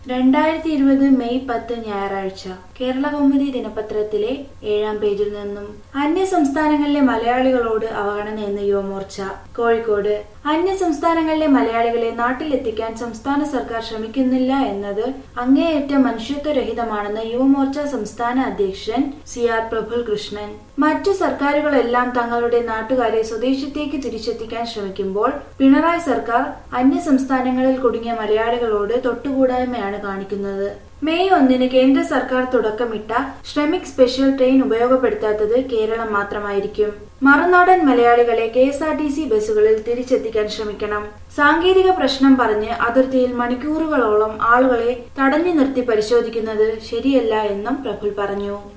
രണ്ടായിരത്തി ഇരുപത് മെയ് പത്ത് ഞായറാഴ്ച കേരള കൗമുദി ദിനപത്രത്തിലെ ഏഴാം പേജിൽ നിന്നും അന്യ സംസ്ഥാനങ്ങളിലെ മലയാളികളോട് അവഗണനയെന്ന് യുവമോർച്ച കോഴിക്കോട് അന്യ സംസ്ഥാനങ്ങളിലെ മലയാളികളെ നാട്ടിലെത്തിക്കാൻ സംസ്ഥാന സർക്കാർ ശ്രമിക്കുന്നില്ല എന്നത് അങ്ങേയറ്റം മനുഷ്യത്വരഹിതമാണെന്ന് യുവമോർച്ച സംസ്ഥാന അധ്യക്ഷൻ സി ആർ പ്രഫുൽ കൃഷ്ണൻ മറ്റു സർക്കാരുകളെല്ലാം തങ്ങളുടെ നാട്ടുകാരെ സ്വദേശത്തേക്ക് തിരിച്ചെത്തിക്കാൻ ശ്രമിക്കുമ്പോൾ പിണറായി സർക്കാർ അന്യ സംസ്ഥാനങ്ങളിൽ കുടുങ്ങിയ മലയാളികളോട് തൊട്ടുകൂടായ്മയാണ് കാണിക്കുന്നത് മെയ് ഒന്നിന് കേന്ദ്ര സർക്കാർ തുടക്കമിട്ട ശ്രമിക് സ്പെഷ്യൽ ട്രെയിൻ ഉപയോഗപ്പെടുത്താത്തത് കേരളം മാത്രമായിരിക്കും മറുനാടൻ മലയാളികളെ K S R T C ബസ്സുകളിൽ തിരിച്ചെത്തിക്കാൻ ശ്രമിക്കണം സാങ്കേതിക പ്രശ്നം പറഞ്ഞ് അതിർത്തിയിൽ മണിക്കൂറുകളോളം ആളുകളെ തടഞ്ഞു നിർത്തി പരിശോധിക്കുന്നത് ശരിയല്ല എന്നും പ്രഫുൽ പറഞ്ഞു